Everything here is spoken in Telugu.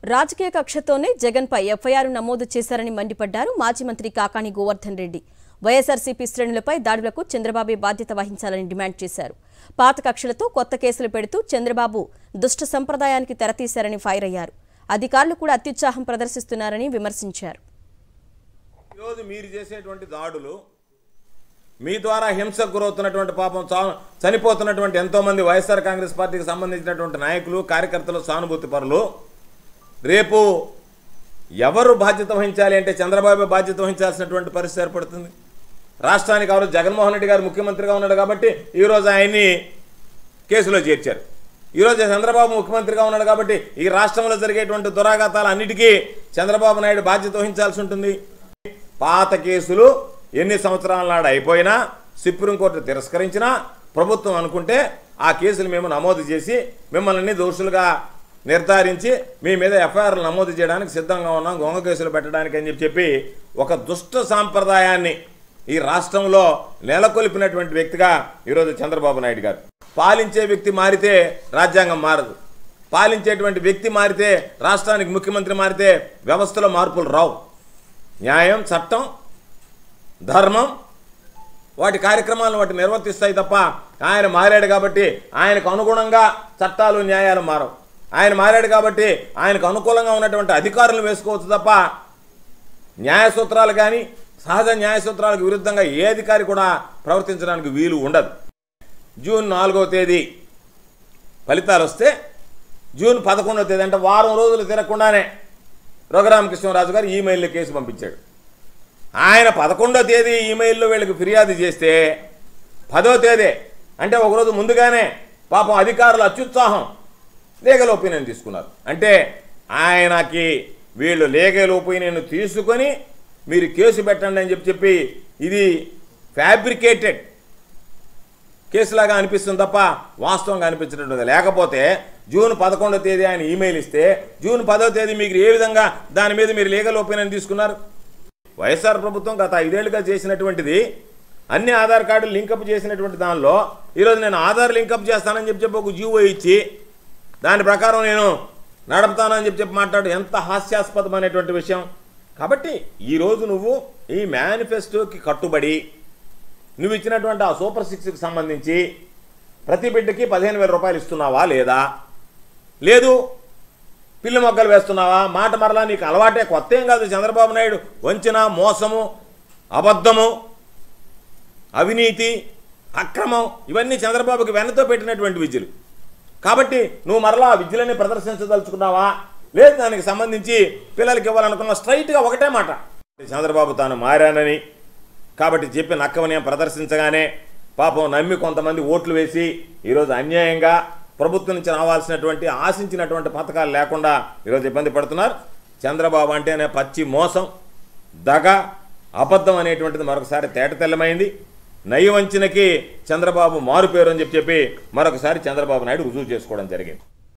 రాజకీయ కక్షతోనే జగన్పై ఎఫ్ఐఆర్ నమోదు చేశారని మండిపడ్డారు మాజీ మంత్రి కాకాణి గోవర్ధన్ రెడ్డి వైఎస్ఆర్సీపీ శ్రేణులపై దాడులకు చంద్రబాబే బాధ్యత వహించాలని డిమాండ్ చేశారు పాత కక్షలతో కొత్త కేసులు పెడుతూ చంద్రబాబు దుష్ట సంప్రదాయానికి తెరతీశారని ఫైర్ అయ్యారు అధికారులు కూడా అత్యుత్సాహం ప్రదర్శిస్తున్నారని విమర్శించారు ఈరోజు మీరు చేసేటువంటి దాడులు మీ ద్వారా హింసకు గురవుతున్నటువంటి పాపం చా చనిపోతున్నటువంటి ఎంతోమంది వైఎస్ఆర్ కాంగ్రెస్ పార్టీకి సంబంధించినటువంటి నాయకులు కార్యకర్తలు సానుభూతి పరులు రేపు ఎవరు బాధ్యత వహించాలి అంటే చంద్రబాబు బాధ్యత వహించాల్సినటువంటి పరిస్థితి ఏర్పడుతుంది రాష్ట్రానికి ఎవరు జగన్మోహన్ రెడ్డి గారు ముఖ్యమంత్రిగా ఉన్నాడు కాబట్టి ఈరోజు ఆయన్ని కేసులో చేర్చారు ఈరోజు చంద్రబాబు ముఖ్యమంత్రిగా ఉన్నాడు కాబట్టి ఈ రాష్ట్రంలో జరిగేటువంటి దురాఘాతాలు అన్నిటికీ చంద్రబాబు నాయుడు బాధ్యత వహించాల్సి ఉంటుంది పాత కేసులు ఎన్ని సంవత్సరాల నాడు అయిపోయినా సుప్రీంకోర్టు తిరస్కరించినా ప్రభుత్వం అనుకుంటే ఆ కేసులు మేము నమోదు చేసి మిమ్మల్ని దోషులుగా నిర్ధారించి మీ మీద ఎఫ్ఐఆర్లు నమోదు చేయడానికి సిద్ధంగా ఉన్నాం గొంగ కేసులు పెట్టడానికి అని చెప్పి చెప్పి ఒక దుష్ట సాంప్రదాయాన్ని ఈ రాష్ట్రంలో నెలకొల్పినటువంటి వ్యక్తిగా ఈరోజు చంద్రబాబు నాయుడు గారు పాలించే వ్యక్తి మారితే రాజ్యాంగం మారదు పాలించేటువంటి వ్యక్తి మారితే రాష్ట్రానికి ముఖ్యమంత్రి మారితే వ్యవస్థలో మార్పులు రావు న్యాయం చట్టం ధర్మం వాటి కార్యక్రమాలను వాటి నిర్వర్తిస్తాయి తప్ప ఆయన మారాడు కాబట్టి ఆయనకు అనుగుణంగా చట్టాలు న్యాయాలు మారవు ఆయన మారాడు కాబట్టి ఆయనకు అనుకూలంగా ఉన్నటువంటి అధికారులను వేసుకోవచ్చు తప్ప న్యాయ సూత్రాలు కానీ సహజ న్యాయ సూత్రాలకు విరుద్ధంగా ఏ అధికారి కూడా ప్రవర్తించడానికి వీలు ఉండదు జూన్ నాలుగవ తేదీ ఫలితాలు వస్తే జూన్ పదకొండవ తేదీ అంటే వారం రోజులు తిరగకుండానే రఘురామకృష్ణరాజు గారు ఈమెయిల్లో కేసు పంపించాడు ఆయన పదకొండో తేదీ ఈమెయిల్లో వీళ్ళకి ఫిర్యాదు చేస్తే పదో తేదీ అంటే ఒకరోజు ముందుగానే పాపం అధికారులు అత్యుత్సాహం లీగల్ ఒపీనియన్ తీసుకున్నారు అంటే ఆయనకి వీళ్ళు లీగల్ ఒపీనియన్ తీసుకొని మీరు కేసు పెట్టండి అని చెప్పి చెప్పి ఇది ఫ్యాబ్రికేటెడ్ కేసులాగా అనిపిస్తుంది తప్ప వాస్తవంగా అనిపించినట్టు లేకపోతే జూన్ పదకొండో తేదీ ఆయన ఈమెయిల్ ఇస్తే జూన్ పదో తేదీ మీకు ఏ విధంగా దాని మీద మీరు లీగల్ ఒపీనియన్ తీసుకున్నారు వైఎస్ఆర్ ప్రభుత్వం గత ఐదేళ్లుగా చేసినటువంటిది అన్ని ఆధార్ కార్డులు లింకప్ చేసినటువంటి దానిలో ఈరోజు నేను ఆధార్ లింకప్ చేస్తానని చెప్పి చెప్పి ఒక జీవో ఇచ్చి దాని ప్రకారం నేను నడుపుతానని చెప్పి చెప్పి మాట్లాడు ఎంత హాస్యాస్పదమైనటువంటి విషయం కాబట్టి ఈరోజు నువ్వు ఈ మేనిఫెస్టోకి కట్టుబడి నువ్వు ఇచ్చినటువంటి ఆ సూపర్ సిక్స్కి సంబంధించి ప్రతి బిడ్డకి పదిహేను వేల రూపాయలు ఇస్తున్నావా లేదా లేదు పిల్లి మొగ్గలు వేస్తున్నావా మాట మరలా నీకు అలవాటే కొత్త ఏం కాదు చంద్రబాబు నాయుడు వంచన మోసము అబద్ధము అవినీతి అక్రమం ఇవన్నీ చంద్రబాబుకి వెన్నతో పెట్టినటువంటి విద్యలు కాబట్టి నువ్వు మరలా ఆ విద్యలని ప్రదర్శించదలుచుకున్నావా లేదు దానికి సంబంధించి పిల్లలకి ఇవ్వాలనుకున్న స్ట్రైట్గా ఒకటే మాట చంద్రబాబు తాను మారానని కాబట్టి చెప్పి నక్కవని ప్రదర్శించగానే పాపం నమ్మి కొంతమంది ఓట్లు వేసి ఈరోజు అన్యాయంగా ప్రభుత్వం నుంచి రావాల్సినటువంటి ఆశించినటువంటి పథకాలు లేకుండా ఈరోజు ఇబ్బంది పడుతున్నారు చంద్రబాబు అంటేనే పచ్చి మోసం దగ అబద్ధం అనేటువంటిది మరొకసారి తేటతెల్లమైంది నయవంచనకి చంద్రబాబు మారు పేరు అని చెప్పి చెప్పి మరొకసారి చంద్రబాబు నాయుడు రుజువు చేసుకోవడం జరిగింది